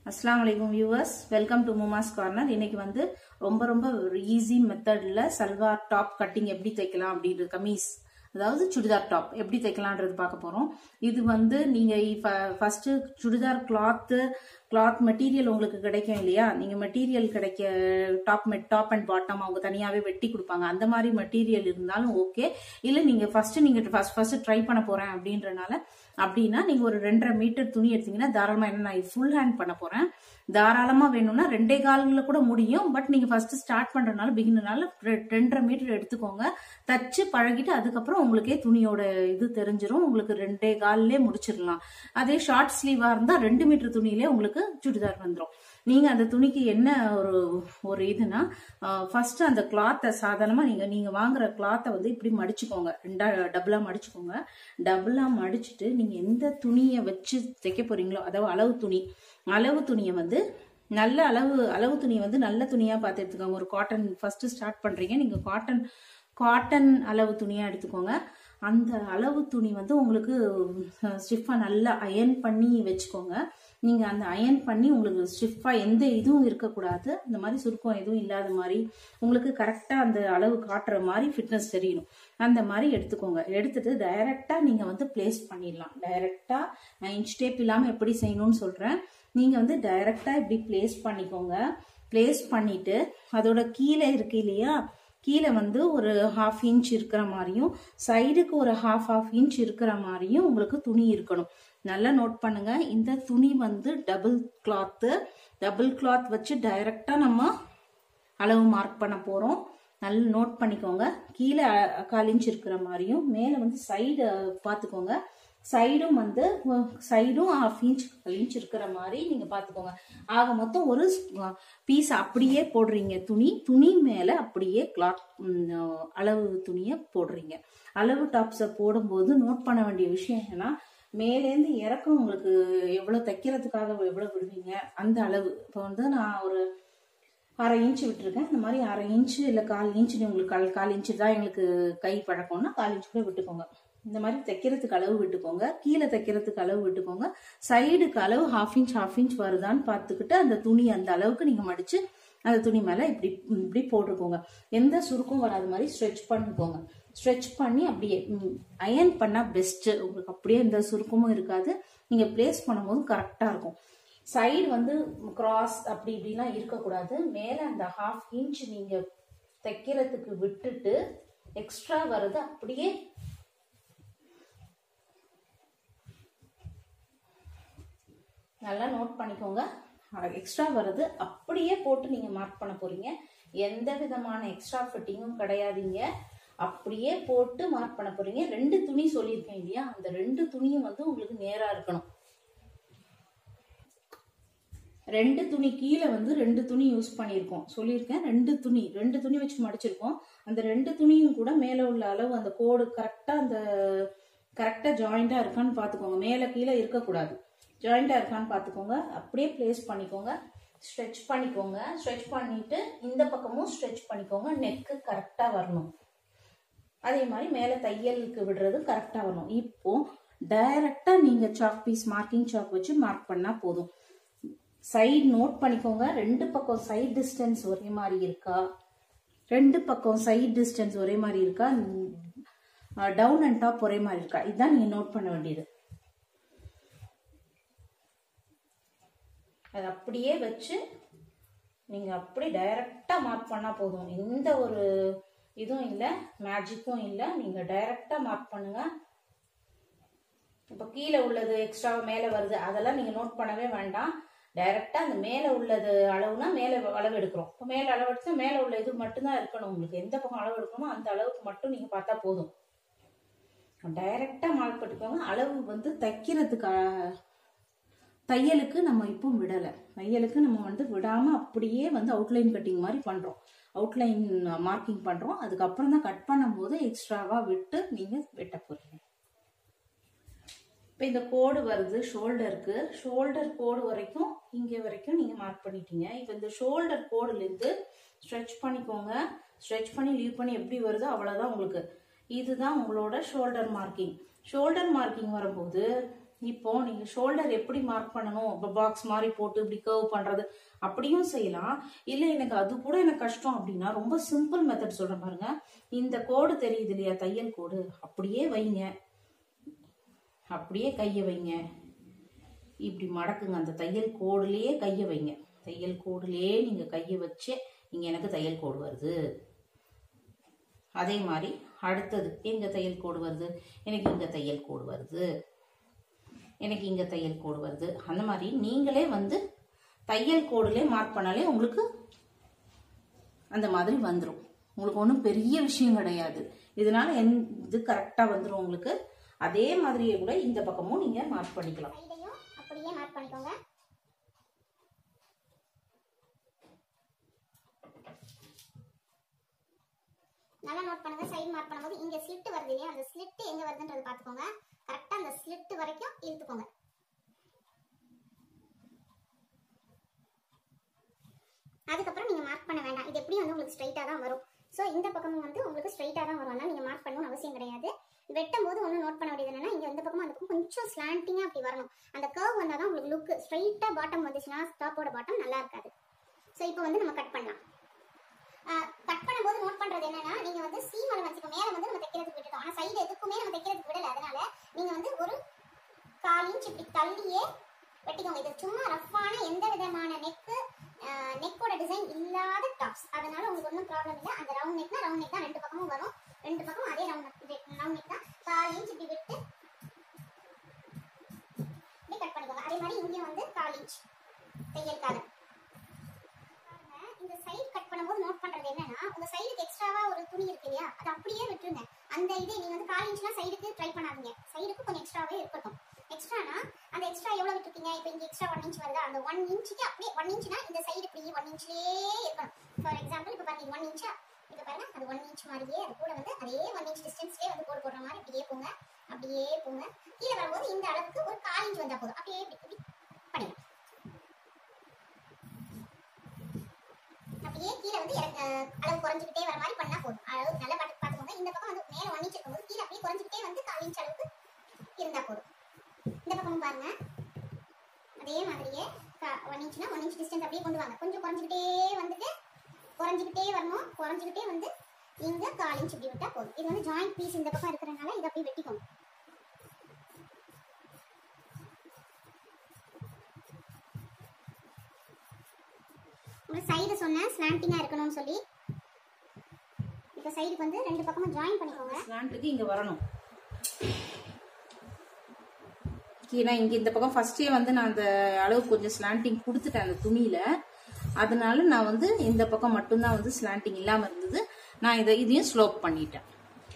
அஸ்லாம் வலைக்கும் viewers welcome to முமாஸ் கார்னர் இன்னைக்கு வந்து ரொம்ப ரொம்ப ஈஸி மெத்தடில் சல்வார் டாப் கட்டிங் எப்படி தைக்கலாம் அப்படின்றது கமீஸ் அதாவது சுடிதார் டாப் எப்படி தைக்கலான்றது பார்க்க போகிறோம் இது வந்து நீங்கள் first churidar cloth cloth material உங்களுக்கு கிடைக்கும் இல்லையா நீங்கள் மெட்டீரியல் கிடைக்க டாப் மெட் டாப் அண்ட் பாட்டம் அவங்க தனியாகவே வெட்டி கொடுப்பாங்க அந்த மாதிரி மெட்டீரியல் இருந்தாலும் ஓகே இல்லை நீங்கள் ஃபஸ்ட்டு நீங்கள் ஃபஸ்ட் ஃபஸ்ட்டு ட்ரை பண்ண போகிறேன் அப்படின்றனால அப்படின்னா நீங்கள் ஒரு ரெண்டரை மீட்டர் துணி எடுத்தீங்கன்னா தாராளமாக என்ன நான் ஃபுல் ஹேண்ட் பண்ண போகிறேன் தாராளமாக வேணும்னா ரெண்டே காலில் கூட முடியும் பட் நீங்கள் ஃபஸ்ட்டு ஸ்டார்ட் பண்ணுறதுனால பிகினர்னால ரெண்டரை மீட்டர் எடுத்துக்கோங்க தச்சு பழகிட்டு அதுக்கப்புறம் உங்களுக்கே துணியோட இது தெரிஞ்சிடும் உங்களுக்கு ரெண்டே காலிலே முடிச்சிடலாம் அதே ஷார்ட் ஸ்லீவாக இருந்தால் ரெண்டு மீட்டர் துணியிலே உங்களுக்கு சுடிதார் வந்துடும் நீங்கள் அந்த துணிக்கு என்ன ஒரு ஒரு இதுனா ஃபர்ஸ்ட் அந்த கிளாத்தை சாதாரணமாக நீங்கள் நீங்கள் வாங்குற கிளாத்தை வந்து இப்படி மடிச்சுக்கோங்க ரெண்டா டபுளாக மடிச்சுக்கோங்க டபுளாக மடிச்சுட்டு நீங்கள் எந்த துணியை வச்சு தைக்க போறீங்களோ அதாவது அளவு துணி அளவு துணியை வந்து நல்ல அளவு அளவு துணியை வந்து நல்ல துணியாக பார்த்து எடுத்துக்கோங்க ஒரு காட்டன் ஃபர்ஸ்ட் ஸ்டார்ட் பண்ணுறீங்க நீங்கள் காட்டன் காட்டன் அளவு துணியாக எடுத்துக்கோங்க அந்த அளவு துணி வந்து உங்களுக்கு ஸ்டிஃபாக நல்லா அயன் பண்ணி வச்சுக்கோங்க நீங்கள் அந்த அயன் பண்ணி உங்களுக்கு ஸ்டிஃபாக எந்த இதுவும் இருக்கக்கூடாது இந்த மாதிரி சுருக்கம் எதுவும் இல்லாத மாதிரி உங்களுக்கு கரெக்டாக அந்த அளவு காட்டுற மாதிரி ஃபிட்னஸ் தெரியணும் அந்த மாதிரி எடுத்துக்கோங்க எடுத்துட்டு டைரெக்டாக நீங்கள் வந்து பிளேஸ் பண்ணிடலாம் டைரெக்டாக நான் இன்ச் டேப் இல்லாமல் எப்படி செய்யணும்னு சொல்கிறேன் நீங்கள் வந்து டைரெக்டாக இப்படி பிளேஸ் பண்ணிக்கோங்க பிளேஸ் பண்ணிவிட்டு அதோட கீழே இருக்கு இல்லையா கீழே வந்து ஒரு ஹாஃப் இன்ச் இருக்கிற மாதிரியும் சைடுக்கு ஒரு ஹாஃப் ஹாஃப் இன்ச் இருக்கிற மாதிரியும் உங்களுக்கு துணி இருக்கணும் நல்லா நோட் பண்ணுங்க இந்த துணி வந்து டபுள் கிளாத்து டபுள் கிளாத் வச்சு டைரக்டா நம்ம அளவு மார்க் பண்ண போறோம் நல்லா நோட் பண்ணிக்கோங்க கீழே கால் இன்ச் இருக்கிற மாதிரியும் மேலே வந்து சைடு பார்த்துக்கோங்க சைடும் வந்து சைடும் ஹாஃப் இன்ச் இன்ச் இருக்கிற மாதிரி நீங்கள் பார்த்துக்கோங்க ஆக மொத்தம் ஒரு பீஸ் அப்படியே போடுறீங்க துணி துணி மேலே அப்படியே கிளாத் அளவு துணியை போடுறீங்க அளவு டாப்ஸை போடும்போது நோட் பண்ண வேண்டிய விஷயம் என்னன்னா மேலேருந்து இறக்கம் உங்களுக்கு எவ்வளோ தைக்கிறதுக்காக எவ்வளோ விடுவீங்க அந்த அளவு இப்போ வந்து நான் ஒரு அரை இன்ச்சு விட்டுருக்கேன் இந்த மாதிரி அரை இன்ச்சு இல்லை கால் இன்ச்சு உங்களுக்கு கால் கால் இன்ச்சு தான் எங்களுக்கு கை பழக்கம்னா கால் இன்ச்சு கூட விட்டுக்கோங்க இந்த மாதிரி தைக்கிறதுக்கு அளவு விட்டுக்கோங்க கீழே தைக்கிறதுக்கு அளவு விட்டுக்கோங்க சைடுக்கு அளவு ஹாஃப் இன்ச் ஹாஃப் இன்ச் வருதான்னு பார்த்துக்கிட்டு அந்த துணி அந்த அளவுக்கு நீங்கள் மடித்து அந்த துணி மேலே இப்படி இப்படி போட்டுக்கோங்க எந்த சுருக்கும் வராத மாதிரி ஸ்ட்ரெச் பண்ணிக்கோங்க ஸ்ட்ரெச் பண்ணி அப்படியே அயன் பண்ணால் பெஸ்ட்டு உங்களுக்கு அப்படியே எந்த சுருக்கமும் இருக்காது நீங்கள் பிளேஸ் பண்ணும்போது கரெக்டாக இருக்கும் சைடு வந்து கிராஸ் அப்படி இப்படிலாம் இருக்கக்கூடாது மேலே அந்த ஹாஃப் இன்ச் நீங்கள் தைக்கிறதுக்கு விட்டுட்டு எக்ஸ்ட்ரா வர்றது அப்படியே நல்லா நோட் பண்ணிக்கோங்க எக்ஸ்ட்ரா வர்றது அப்படியே போட்டு நீங்கள் மார்க் பண்ண போறீங்க எந்த விதமான எக்ஸ்ட்ரா ஃபிட்டிங்கும் கிடையாதுங்க அப்படியே போட்டு மார்க் பண்ண போறீங்க ரெண்டு துணி சொல்லியிருக்கேன் இல்லையா அந்த ரெண்டு துணியும் வந்து உங்களுக்கு நேராக இருக்கணும் ரெண்டு துணி கீழே வந்து ரெண்டு துணி யூஸ் பண்ணியிருக்கோம் சொல்லியிருக்கேன் ரெண்டு துணி ரெண்டு துணி வச்சு மடிச்சிருக்கோம் அந்த ரெண்டு துணியும் கூட மேலே உள்ள அளவு அந்த கோடு கரெக்டாக அந்த கரெக்டாக ஜாயிண்டாக இருக்கான்னு பார்த்துக்கோங்க மேலே கீழே இருக்கக்கூடாது ஜாயிண்டாக இருக்கான்னு பார்த்துக்கோங்க அப்படியே பிளேஸ் பண்ணிக்கோங்க ஸ்ட்ரெச் பண்ணிக்கோங்க ஸ்ட்ரெச் பண்ணிட்டு இந்த பக்கமும் ஸ்ட்ரெச் பண்ணிக்கோங்க நெக்கு கரெக்டாக வரணும் அதே மாதிரி மேலே தையலுக்கு விடுறது கரெக்டாக வரணும் இப்போ டைரக்டாக நீங்கள் சாக் பீஸ் மார்க்கிங் சாக் வச்சு மார்க் பண்ணால் போதும் சைடு நோட் பண்ணிக்கோங்க ரெண்டு பக்கம் சைட் டிஸ்டன்ஸ் ஒரே மாதிரி இருக்கா ரெண்டு பக்கம் சைட் டிஸ்டன்ஸ் ஒரே மாதிரி இருக்கா டவுன் அண்ட் டாப் ஒரே மாதிரி இருக்கா இதுதான் நீங்கள் நோட் பண்ண வேண்டியது அது அப்படியே வச்சு நீங்கள் அப்படி டைரக்டாக மார்க் பண்ணால் போதும் எந்த ஒரு இதுவும் இல்லை மேஜிக்கும் இல்லை நீங்கள் டைரக்டாக மார்க் பண்ணுங்க இப்போ கீழே உள்ளது எக்ஸ்ட்ரா மேலே வருது அதெல்லாம் நீங்கள் நோட் பண்ணவே வேண்டாம் டைரெக்டாக அந்த மேலே உள்ளது அளவுனா மேலே அளவு எடுக்கிறோம் இப்போ மேலே அளவு எடுத்தா மேலே உள்ள இது மட்டும்தான் இருக்கணும் உங்களுக்கு எந்த பக்கம் அளவு எடுக்கணுமோ அந்த அளவுக்கு மட்டும் நீங்கள் பார்த்தா போதும் டைரெக்டாக மார்க் பண்ணிக்கோங்க அளவு வந்து தைக்கிறதுக்கு தையலுக்கு நம்ம இப்போ விடலை தையலுக்கு நம்ம வந்து விடாமல் அப்படியே வந்து அவுட்லைன் கட்டிங் மாதிரி பண்ணுறோம் அவுட்லைன் மார்க்கிங் பண்ணுறோம் அதுக்கப்புறம் தான் கட் பண்ணும்போது எக்ஸ்ட்ராவாக விட்டு நீங்கள் வெட்ட போகிறீங்க இப்போ இந்த கோடு வருது ஷோல்டருக்கு ஷோல்டர் கோடு வரைக்கும் இங்கே வரைக்கும் நீங்கள் மார்க் பண்ணிட்டீங்க இப்போ இந்த ஷோல்டர் கோடுலேருந்து ஸ்ட்ரெச் பண்ணிக்கோங்க ஸ்ட்ரெச் பண்ணி லீவ் பண்ணி எப்படி வருதோ அவ்வளோதான் உங்களுக்கு இதுதான் உங்களோட ஷோல்டர் மார்க்கிங் ஷோல்டர் மார்க்கிங் வரும்போது இப்போ நீங்க ஷோல்டர் எப்படி மார்க் பண்ணணும் இப்போ பாக்ஸ் மாதிரி போட்டு இப்படி கர்வ் பண்றது அப்படியும் செய்யலாம் இல்ல எனக்கு அது கூட எனக்கு கஷ்டம் அப்படின்னா ரொம்ப சிம்பிள் மெத்தட் சொல்றேன் பாருங்க இந்த கோடு தெரியுது இல்லையா தையல் கோடு அப்படியே வைங்க அப்படியே கையை வைங்க இப்படி மடக்குங்க அந்த தையல் கோடுலயே கையை வைங்க தையல் கோடுலயே நீங்க கையை வச்சு இங்க எனக்கு தையல் கோடு வருது அதே மாதிரி அடுத்தது எங்க தையல் கோடு வருது எனக்கு இங்க தையல் கோடு வருது எனக்கு இங்க தையல் கோடு வருது அந்த மாதிரி நீங்களே வந்து தையல் கோடுலே மார்க் பண்ணாலே உங்களுக்கு அந்த மாதிரி வந்துடும் உங்களுக்கு ஒன்றும் பெரிய விஷயம் கிடையாது இதனால என் இது கரெக்டாக வந்துடும் உங்களுக்கு அதே மாதிரியே கூட இந்த பக்கமும் நீங்க மார்க் பண்ணிக்கலாம் சைடையும் அப்படியே மார்க் பண்ணிக்கோங்க நல்லா நோட் பண்ணுங்க சைடு மார்க் பண்ணும்போது இங்க ஸ்லிட் வருது இல்லையா அந்த ஸ்லிட் எங்க வருதுன்றது பாத்துக்கோங்க கரெக்டா அந்த ஸ்லிட் வரைக்கும் இழுத்துக்கோங்க அதுக்கப்புறம் நீங்க மார்க் பண்ண வேண்டாம் இது எப்படியும் வந்து உங்களுக்கு ஸ்ட்ரைட்டா தான் வரும் ஸோ இந்த பக்கமும் வந்து உங்களுக்கு ஸ்ட்ரைட்டா தான் வரும் அதனால நீங்க மார்க் பண்ணணும்னு அவசியம் கிடையாது வெட்டும் போது ஒன்றும் நோட் பண்ண வேண்டியது என்னன்னா இங்க இந்த பக்கமும் அந்த பக்கம் கொஞ்சம் ஸ்லாண்டிங்கா அப்படி வரணும் அந்த கர்வ் வந்தால் தான் உங்களுக்கு லுக் ஸ்ட்ரைட்டா பாட்டம் வந்துச்சுன்னா டாப்போட பாட்டம் நல்லா இருக்காது ஸோ இப்போ வந்து நம்ம கட் பண்ணலாம் கட் பண்ணும்போது நோட் பண்றது என்னன்னா நீங்க வந்து சீம் அளவு வச்சுக்கோ மேல வந்து நம்ம தைக்கிறதுக்கு விட்டுட்டோம் ஆனா சைடு எதுக்குமே நம்ம தைக்கிறதுக்கு விடல அதனால நீங்க வந்து ஒரு கால் இன்ச் இப்படி தள்ளியே வெட்டிக்கோங்க இது சும்மா ரஃப்பான எந்த விதமான நெக்கு நெக்கோட டிசைன் இல்லாத டாப்ஸ் அதனால உங்களுக்கு ஒன்றும் ப்ராப்ளம் இல்லை அந்த ரவுண்ட் நெக்னா ரவுண்ட் நெக் தான் ரெண்டு பக்கமும் வரும் ரெண்டு பக்கம் அதே ரவுண்ட் ரவுண்ட் நெக் தான் கால் இன்ச் இப்படி விட்டு இப்படி கட் பண்ணிக்கோங்க அதே மாதிரி இங்கேயும் வந்து கால் இன்ச் தையல் காலம் பாருங்க, இந்த சைடு கட் பண்ணும்போது நோட் பண்றது என்னன்னா உங்க சைடுக்கு எக்ஸ்ட்ராவா ஒரு துணி இருக்கு இல்லையா அது அப்படியே விட்டுருங்க அந்த இது நீங்க வந்து கால் இன்ச்னா சைடுக்கு ட்ரை பண்ணாதீங்க சைடுக்கு கொஞ்சம் எக்ஸ்ட்ராவே இருக்கட்டும் எக்ஸ்ட்ரானா அந்த எக்ஸ்ட்ரா எவ்வளவு விட்டுருக்கீங்க இப்போ இங்க எக்ஸ்ட்ரா ஒன் இன்ச் வருதா அந்த ஒன் இன்ச்சுக்கு அப்படியே ஒன் இன்ச்னா இந்த சைடு இப்படி ஒன் இன்ச்லயே இருக்கணும் ஃபார் எக்ஸாம்பிள் இப்போ பாருங்க ஒன் இன்ச்சா இப்போ பாருங்க அது ஒன் இன்ச் மாதிரியே அது கூட வந்து அதே ஒன் இன்ச் டிஸ்டன்ஸ்லேயே வந்து கோடு போடுற மாதிரி அப்படியே போங்க அப்படியே போங்க கீழே வரும்போது இந்த அளவுக்கு ஒரு கால் இன்ச் வந்தா போதும் அப்படியே இப்படி இப்படி பண்ணிடலாம் அப்படியே கீழே வந்து இறக்க அளவு குறைஞ்சிக்கிட்டே வர மாதிரி பண்ணா போதும் அளவு நல்லா பார்த்து பார்த்துக்கோங்க இந்த பக்கம் வந்து மேலே ஒன் இன்ச் இருக்கும்போது கீழே அப்படியே குறைஞ்சிக்கிட்டே வந்து கால் இன்ச் அளவுக்கு இருந்தா போதும் இந்த பக்கமும் பாருங்க அதே மாதிரியே ஒன் இன்ச்னா ஒன் இன்ச் டிஸ்டன்ஸ் அப்படியே கொண்டு வாங்க கொஞ்சம் குறைஞ்சிக்கிட்டே வந்துட்டு குறைஞ்சிக்கிட்டே வரணும் குறைஞ்சிக்கிட்டே வந்து இங்க கால் இன்ச் இப்படி விட்டா போதும் இது வந்து ஜாயிண்ட் பீஸ் இந்த பக்கம் இருக்கிறனால இதை அப்படியே வெட்டிக்கோங்க உங்களுக்கு சைடு சொன்னேன் ஸ்லாண்டிங்கா இருக்கணும்னு சொல்லி இப்போ சைடுக்கு வந்து ரெண்டு பக்கமும் ஜாயின் பண்ணிக்கோங்க ஸ்லாண்ட்டுக்கு இங்க வரணும் ஏன்னா இங்க இந்த பக்கம் ஃபர்ஸ்டே வந்து நான் அந்த அளவு கொஞ்சம் ஸ்லாண்டிங் கொடுத்துட்டேன் அந்த துணியில அதனால நான் வந்து இந்த பக்கம் மட்டும்தான் வந்து ஸ்லாண்டிங் இல்லாம இருந்தது நான் இதை இதையும் ஸ்லோப் பண்ணிட்டேன்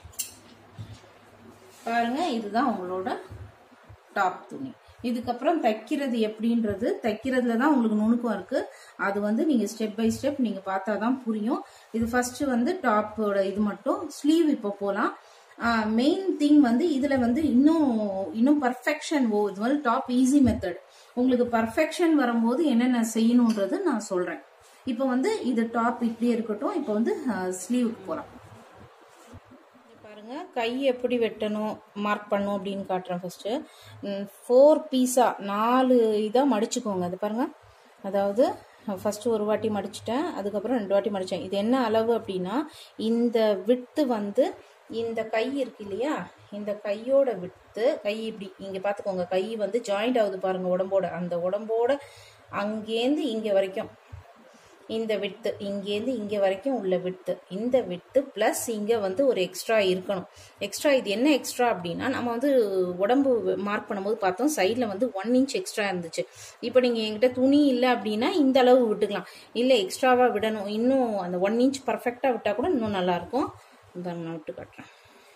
பாருங்க இதுதான் உங்களோட டாப் துணி இதுக்கப்புறம் தைக்கிறது எப்படின்றது தைக்கிறதுல தான் உங்களுக்கு நுணுக்கம் இருக்கு அது வந்து நீங்க ஸ்டெப் பை ஸ்டெப் நீங்க பார்த்தா தான் புரியும் இது ஃபர்ஸ்ட் வந்து டாப்போட இது மட்டும் ஸ்லீவ் இப்போ போலாம் மெயின் திங் வந்து இதுல வந்து இன்னும் இன்னும் பர்ஃபெக்ஷன் ஓ இது வந்து டாப் ஈஸி மெத்தட் உங்களுக்கு பர்ஃபெக்ஷன் வரும்போது என்னென்ன செய்யணுன்றது நான் சொல்றேன் இப்போ வந்து இது டாப் இப்படியே இருக்கட்டும் இப்போ வந்து ஸ்லீவுக்கு போறோம் இங்க பாருங்க கை எப்படி வெட்டணும் மார்க் பண்ணும் அப்படின்னு காட்டுறேன் ஃபர்ஸ்ட் ஃபோர் பீஸா நாலு இதா மடிச்சுக்கோங்க அது பாருங்க அதாவது ஃபர்ஸ்ட் ஒரு வாட்டி மடிச்சிட்டேன் அதுக்கப்புறம் ரெண்டு வாட்டி மடிச்சேன் இது என்ன அளவு அப்படின்னா இந்த விட்டு வந்து இந்த கை இருக்கு இல்லையா இந்த கையோட விட்டு கை இப்படி இங்க பாத்துக்கோங்க கை வந்து ஜாயிண்ட் ஆகுது பாருங்க உடம்போட அந்த உடம்போட அங்கேருந்து இங்க வரைக்கும் இந்த விட்டு இங்கேருந்து இங்க வரைக்கும் உள்ள விட்டு இந்த விட்டு பிளஸ் இங்க வந்து ஒரு எக்ஸ்ட்ரா இருக்கணும் எக்ஸ்ட்ரா இது என்ன எக்ஸ்ட்ரா அப்படின்னா நம்ம வந்து உடம்பு மார்க் பண்ணும்போது பார்த்தோம் சைட்ல வந்து ஒன் இன்ச் எக்ஸ்ட்ரா இருந்துச்சு இப்போ நீங்க என்கிட்ட துணி இல்லை அப்படின்னா இந்த அளவு விட்டுக்கலாம் இல்லை எக்ஸ்ட்ராவா விடணும் இன்னும் அந்த ஒன் இன்ச் பர்ஃபெக்டா விட்டா கூட இன்னும் நல்லா இருக்கும் இந்த நான் விட்டு காட்டுறேன்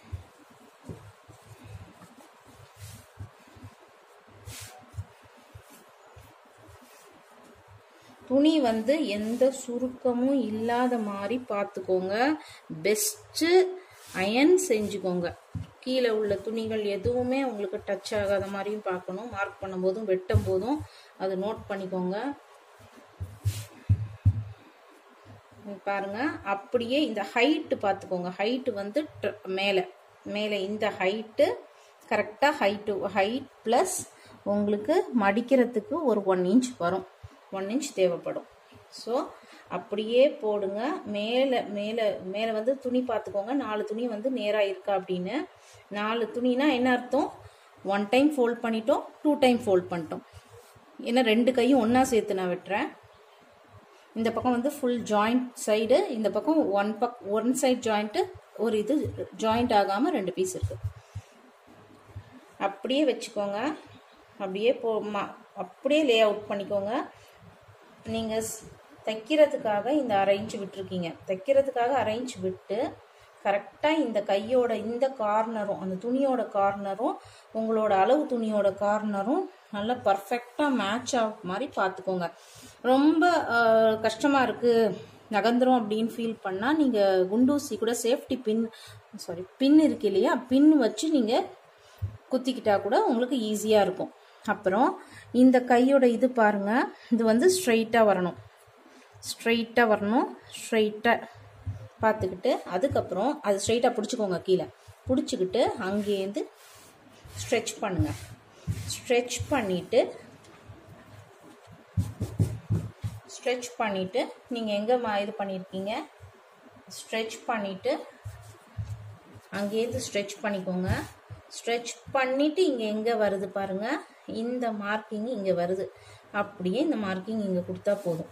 துணி வந்து எந்த சுருக்கமும் இல்லாத மாதிரி பார்த்துக்கோங்க பெஸ்ட்டு அயன் செஞ்சுக்கோங்க கீழே உள்ள துணிகள் எதுவுமே உங்களுக்கு டச் ஆகாத மாதிரியும் பார்க்கணும் மார்க் பண்ணும்போதும் வெட்டும் போதும் அது நோட் பண்ணிக்கோங்க இங்க பாருங்க அப்படியே இந்த ஹைட்டு பார்த்துக்கோங்க ஹைட்டு வந்து ட்ர- மேலே மேலே இந்த ஹைட்டு கரெக்டாக ஹைட்டு ஹைட் ப்ளஸ் உங்களுக்கு மடிக்கிறதுக்கு ஒரு ஒன் இன்ச் வரும் ஒன் இன்ச் தேவைப்படும் ஸோ அப்படியே போடுங்க மேலே மேலே மேலே வந்து துணி பார்த்துக்கோங்க நாலு துணி வந்து நேராக இருக்கா அப்படின்னு நாலு துணினா என்ன அர்த்தம் ஒன் டைம் ஃபோல்ட் பண்ணிட்டோம் டூ டைம் ஃபோல்ட் பண்ணிட்டோம் ஏன்னா ரெண்டு கையும் ஒன்றா சேர்த்து நான் வெட்டுறேன் இந்த பக்கம் வந்து ஃபுல் ஜாயிண்ட் சைடு இந்த பக்கம் ஒன் பக் ஒன் சைட் ஜாயிண்ட்டு ஒரு இது ஜாயிண்ட் ஆகாமல் ரெண்டு பீஸ் இருக்குது அப்படியே வச்சுக்கோங்க அப்படியே போ மா அப்படியே லே அவுட் பண்ணிக்கோங்க நீங்கள் தைக்கிறதுக்காக இந்த அரை இன்ச் விட்டுருக்கீங்க தைக்கிறதுக்காக அரை இன்ச் விட்டு கரெக்டாக இந்த கையோட இந்த கார்னரும் அந்த துணியோட கார்னரும் உங்களோட அளவு துணியோட கார்னரும் நல்லா பர்ஃபெக்டாக மேட்ச் ஆக மாதிரி பார்த்துக்கோங்க ரொம்ப கஷ்டமாக இருக்குது நகர்ந்துரும் அப்படின்னு ஃபீல் பண்ணால் நீங்கள் குண்டூசி கூட சேஃப்டி பின் சாரி பின் இருக்கு இல்லையா பின் வச்சு நீங்கள் குத்திக்கிட்டா கூட உங்களுக்கு ஈஸியாக இருக்கும் அப்புறம் இந்த கையோட இது பாருங்கள் இது வந்து ஸ்ட்ரைட்டாக வரணும் ஸ்ட்ரைட்டாக வரணும் ஸ்ட்ரைட்டாக பார்த்துக்கிட்டு அதுக்கப்புறம் அது ஸ்ட்ரைட்டாக பிடிச்சிக்கோங்க கீழே பிடிச்சிக்கிட்டு அங்கேருந்து ஸ்ட்ரெச் பண்ணுங்கள் ஸ்ட்ரெச் பண்ணிவிட்டு ஸ்ட்ரெச் பண்ணிவிட்டு நீங்கள் எங்கே மா இது பண்ணியிருக்கீங்க ஸ்ட்ரெச் பண்ணிவிட்டு அங்கேருந்து ஸ்ட்ரெச் பண்ணிக்கோங்க ஸ்ட்ரெச் பண்ணிவிட்டு இங்கே எங்கே வருது பாருங்கள் இந்த மார்க்கிங் இங்கே வருது அப்படியே இந்த மார்க்கிங் இங்கே கொடுத்தா போதும்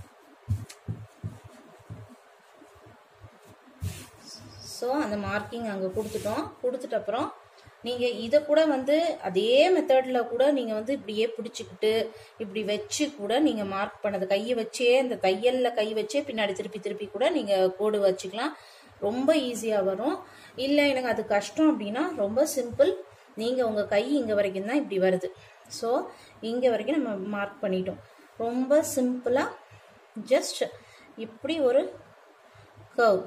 ஸோ அந்த மார்க்கிங் அங்கே கொடுத்துட்டோம் கொடுத்துட்ட அப்புறம் நீங்கள் இதை கூட வந்து அதே மெத்தடில் கூட நீங்கள் வந்து இப்படியே பிடிச்சிக்கிட்டு இப்படி வச்சு கூட நீங்கள் மார்க் பண்ணது கையை வச்சே இந்த தையலில் கை வச்சே பின்னாடி திருப்பி திருப்பி கூட நீங்கள் கோடு வச்சுக்கலாம் ரொம்ப ஈஸியாக வரும் இல்லை எனக்கு அது கஷ்டம் அப்படின்னா ரொம்ப சிம்பிள் நீங்கள் உங்கள் கை இங்கே வரைக்கும் தான் இப்படி வருது ஸோ இங்கே வரைக்கும் நம்ம மார்க் பண்ணிட்டோம் ரொம்ப சிம்பிளாக ஜஸ்ட் இப்படி ஒரு கர்வ்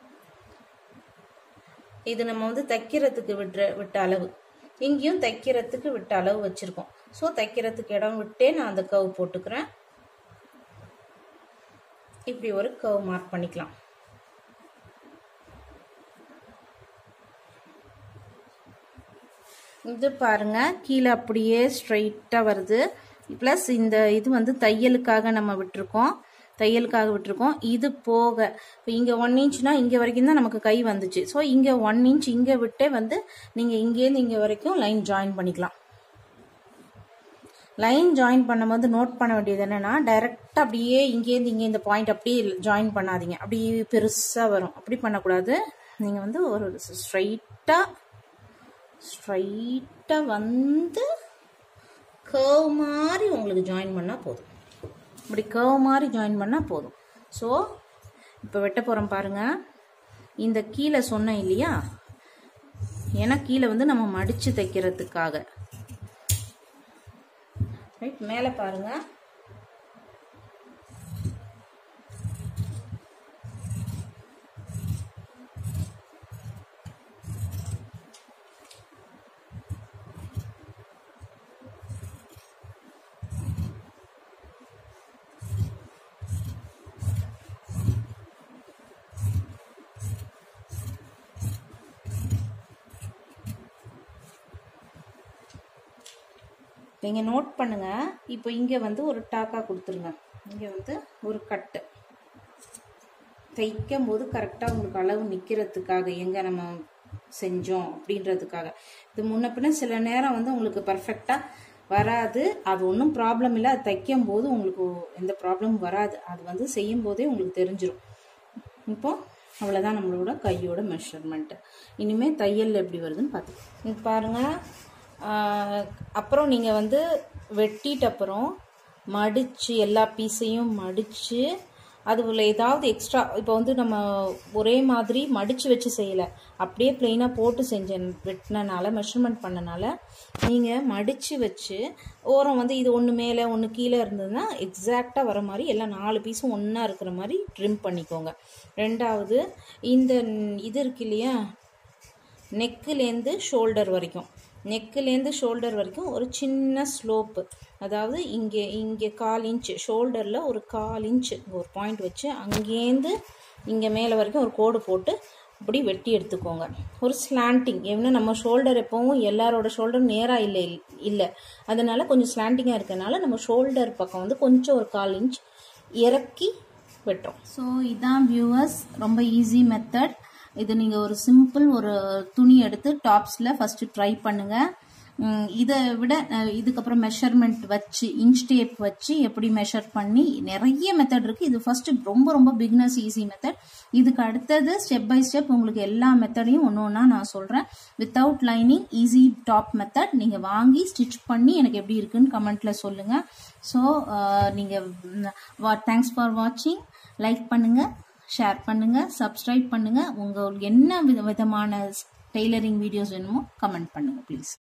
இது நம்ம வந்து தைக்கிறதுக்கு விட்டுற விட்ட அளவு இங்கேயும் தைக்கிறதுக்கு விட்ட அளவு வச்சுருக்கோம் ஸோ தைக்கிறதுக்கு இடம் விட்டே நான் அந்த கவ் போட்டுக்கிறேன் இப்படி ஒரு கவ் மார்க் பண்ணிக்கலாம் இது பாருங்க கீழே அப்படியே ஸ்ட்ரைட்டாக வருது ப்ளஸ் இந்த இது வந்து தையலுக்காக நம்ம விட்டுருக்கோம் தையலுக்காக விட்டுருக்கோம் இது போக இப்போ இங்கே ஒன் இன்ச்னா இங்கே வரைக்கும் தான் நமக்கு கை வந்துச்சு ஸோ இங்கே ஒன் இன்ச் இங்கே விட்டே வந்து நீங்கள் இங்கேருந்து இங்கே வரைக்கும் லைன் ஜாயின் பண்ணிக்கலாம் லைன் ஜாயின் பண்ணும்போது நோட் பண்ண வேண்டியது என்னென்னா டைரெக்டாக அப்படியே இங்கேருந்து இங்கே இந்த பாயிண்ட் அப்படியே ஜாயின் பண்ணாதீங்க அப்படியே பெருசாக வரும் அப்படி பண்ணக்கூடாது நீங்கள் வந்து ஒரு ஸ்ட்ரைட்டாக ஸ்ட்ரைட்டாக வந்து கர்வ் மாதிரி உங்களுக்கு ஜாயின் பண்ணால் போதும் இப்படி கர்வ் மாதிரி ஜாயின் பண்ணால் போதும் ஸோ இப்போ வெட்ட போகிறோம் பாருங்கள் இந்த கீழே சொன்னேன் இல்லையா ஏன்னா கீழே வந்து நம்ம மடித்து தைக்கிறதுக்காக ரைட் மேலே பாருங்கள் நீங்கள் நோட் பண்ணுங்க இப்போ இங்கே வந்து ஒரு டாக்கா கொடுத்துருங்க இங்கே வந்து ஒரு கட்டு தைக்கும் போது கரெக்டாக உங்களுக்கு அளவு நிற்கிறதுக்காக எங்கே நம்ம செஞ்சோம் அப்படின்றதுக்காக இது முன்ன பின்ன சில நேரம் வந்து உங்களுக்கு பர்ஃபெக்டாக வராது அது ஒன்றும் ப்ராப்ளம் இல்லை அது தைக்கும் போது உங்களுக்கு எந்த ப்ராப்ளமும் வராது அது வந்து செய்யும் போதே உங்களுக்கு தெரிஞ்சிடும் இப்போ அவ்வளோதான் நம்மளோட கையோட மெஷர்மெண்ட்டு இனிமேல் தையல் எப்படி வருதுன்னு பார்த்து பாருங்கள் அப்புறம் நீங்கள் வந்து வெட்டிட்ட அப்புறம் மடித்து எல்லா பீஸையும் மடித்து அதுல ஏதாவது எக்ஸ்ட்ரா இப்போ வந்து நம்ம ஒரே மாதிரி மடித்து வச்சு செய்யலை அப்படியே ப்ளெயினாக போட்டு செஞ்ச வெட்டினனால மெஷர்மெண்ட் பண்ணனால நீங்கள் மடித்து வச்சு ஓரம் வந்து இது ஒன்று மேலே ஒன்று கீழே இருந்ததுன்னா எக்ஸாக்டாக வர மாதிரி எல்லாம் நாலு பீஸும் ஒன்றா இருக்கிற மாதிரி ட்ரிம் பண்ணிக்கோங்க ரெண்டாவது இந்த இது இருக்கு இல்லையா நெக்குலேருந்து ஷோல்டர் வரைக்கும் நெக்குலேருந்து ஷோல்டர் வரைக்கும் ஒரு சின்ன ஸ்லோப்பு அதாவது இங்கே இங்கே கால் இன்ச் ஷோல்டரில் ஒரு கால் இன்ச் ஒரு பாயிண்ட் வச்சு அங்கேருந்து இங்கே மேலே வரைக்கும் ஒரு கோடு போட்டு இப்படி வெட்டி எடுத்துக்கோங்க ஒரு ஸ்லாண்டிங் ஏன்னா நம்ம ஷோல்டர் எப்பவும் எல்லாரோட ஷோல்டரும் நேராக இல்லை இல்லை அதனால கொஞ்சம் ஸ்லாண்டிங்காக இருக்கனால நம்ம ஷோல்டர் பக்கம் வந்து கொஞ்சம் ஒரு கால் இன்ச் இறக்கி வெட்டுறோம் ஸோ இதான் வியூவர்ஸ் ரொம்ப ஈஸி மெத்தட் இது நீங்கள் ஒரு சிம்பிள் ஒரு துணி எடுத்து டாப்ஸில் ஃபஸ்ட்டு ட்ரை பண்ணுங்கள் இதை விட அஹ், இதுக்கப்புறம் மெஷர்மெண்ட் வச்சு இன்ச் டேப் வச்சு எப்படி மெஷர் பண்ணி நிறைய மெத்தட் இருக்குது இது ஃபஸ்ட்டு ரொம்ப ரொம்ப பிகினர்ஸ் ஈஸி மெத்தட் இதுக்கு அடுத்தது ஸ்டெப் பை ஸ்டெப் உங்களுக்கு எல்லா மெத்தடையும் ஒன்று ஒன்றா நான் சொல்கிறேன் without lining easy top method நீங்கள் வாங்கி ஸ்டிச் பண்ணி எனக்கு எப்படி இருக்குன்னு கமெண்ட்டில் சொல்லுங்கள் ஸோ நீங்கள் தேங்க்ஸ் ஃபார் வாட்சிங் லைக் பண்ணுங்கள் ஷேர் பண்ணுங்கள் சப்ஸ்கிரைப் பண்ணுங்கள் உங்களுக்கு என்ன வித விதமான டெய்லரிங் வீடியோஸ் வேணுமோ கமெண்ட் பண்ணுங்கள் ப்ளீஸ்